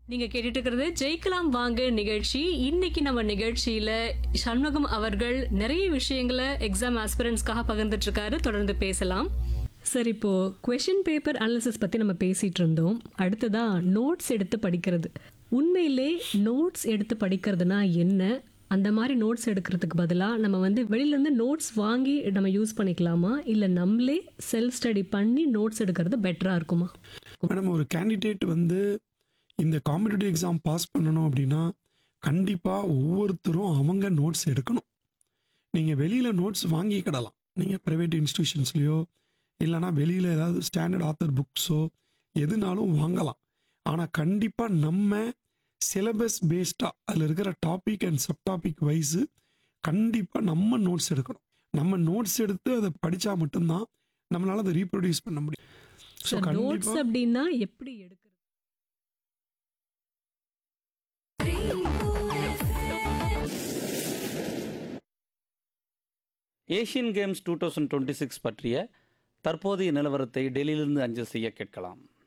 நீங்க கேட்டுட்டு இருக்கிறது ஜெயிக்கலாம் வாங்க நிகழ்ச்சி இன்னைக்கு நம்ம நிகழ்ச்சியில சண்முகம் அவர்கள் நிறைய விஷயங்களை எக்ஸாம் ஆஸ்பிரன்ஸ்க்காக பகிர்ந்துட்டு இருக்காரு தொடர்ந்து பேசலாம் சார் இப்போ கொஷின் பேப்பர் அனாலிசிஸ் பத்தி நம்ம பேசிட்டு இருந்தோம் அடுத்ததா நோட்ஸ் எடுத்து படிக்கிறது உண்மையிலே நோட்ஸ் எடுத்து படிக்கிறதுனா என்ன அந்த மாதிரி நோட்ஸ் எடுக்கிறதுக்கு பதிலாக நம்ம வந்து வெளியிலேருந்து நோட்ஸ் வாங்கி நம்ம யூஸ் பண்ணிக்கலாமா இல்லை நம்மளே செல்ஃப் ஸ்டடி பண்ணி நோட்ஸ் எடுக்கிறது பெட்டராக இருக்குமா மேடம் ஒரு கேண்டிடேட் வந்து இந்த காம்படிட்டிவ் எக்ஸாம் பாஸ் பண்ணணும் அப்படின்னா கண்டிப்பாக ஒவ்வொருத்தரும் அவங்க நோட்ஸ் எடுக்கணும் நீங்கள் வெளியில் நோட்ஸ் வாங்கிக்கிடலாம் நீங்கள் ப்ரைவேட் இன்ஸ்டியூஷன்ஸ்லையோ இல்லைனா வெளியில் ஏதாவது ஸ்டாண்டர்ட் ஆத்தர் புக்ஸோ எதுனாலும் வாங்கலாம் ஆனால் கண்டிப்பாக நம்ம சிலபஸ் பேஸ்டாக அதில் இருக்கிற topic and sub topic wise கண்டிப்பாக நம்ம நோட்ஸ் எடுக்கணும் நம்ம நோட்ஸ் எடுத்து அதை படித்தா மட்டும்தான் நம்மளால் அதை ரீப்ரொடியூஸ் பண்ண முடியும் ஸோ நோட்ஸ் கண்டிப்பாக அப்படின்னா எப்படி எடுக்கிறது Asian Games two thousand twenty six பற்றிய தற்போதைய நிலவரத்தை டெல்லியிலிருந்து அஞ்சல் செய்ய கேட்கலாம்